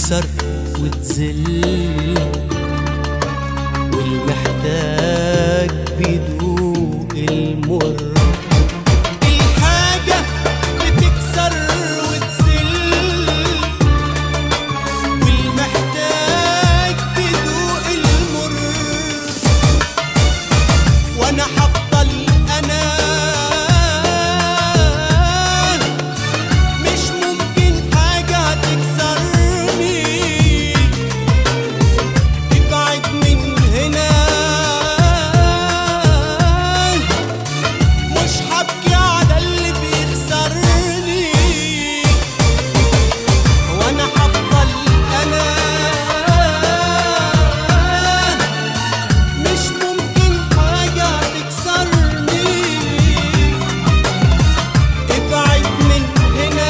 بتكسر وتذل والمحتاج بيدوق المر الحاجة بتكسر وتذل والمحتاج بيدوق المر وانا حفضل انا مش ممكن حاجة تكسرني ابعد من هنا مش هبكي على اللي بيخسرني وانا هفضل انا مش ممكن حاجة تكسرني ابعد من هنا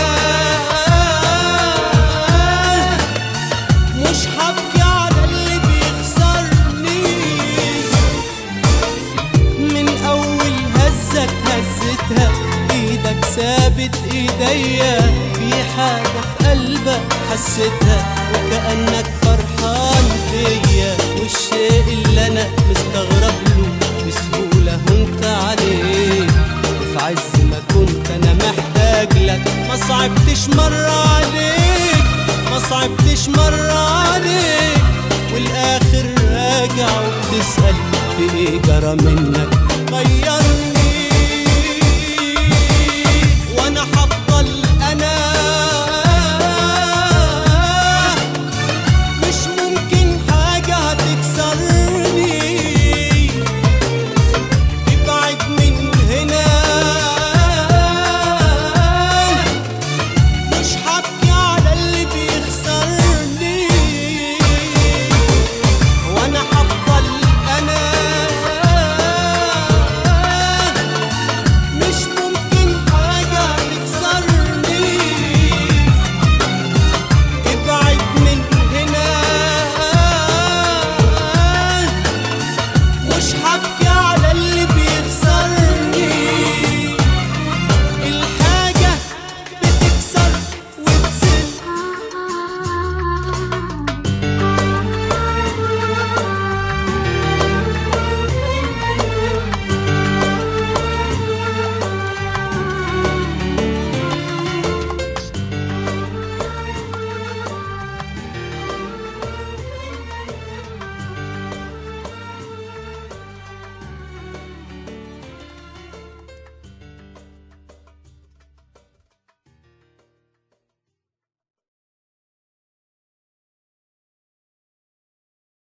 مش هبكي على اللي بيخسرني من اول هزة هزتها ايدك سابت ايديا في حاجة في قلبك حسيتها وكأنك فرحان فيا والشيء اللي انا مستغرب له بسهولة هنت عليك في عز ما كنت انا محتاج لك ما صعبتش مرة عليك ما صعبتش مرة عليك والاخر راجع وبتسأل في ايه جرى منك غيرني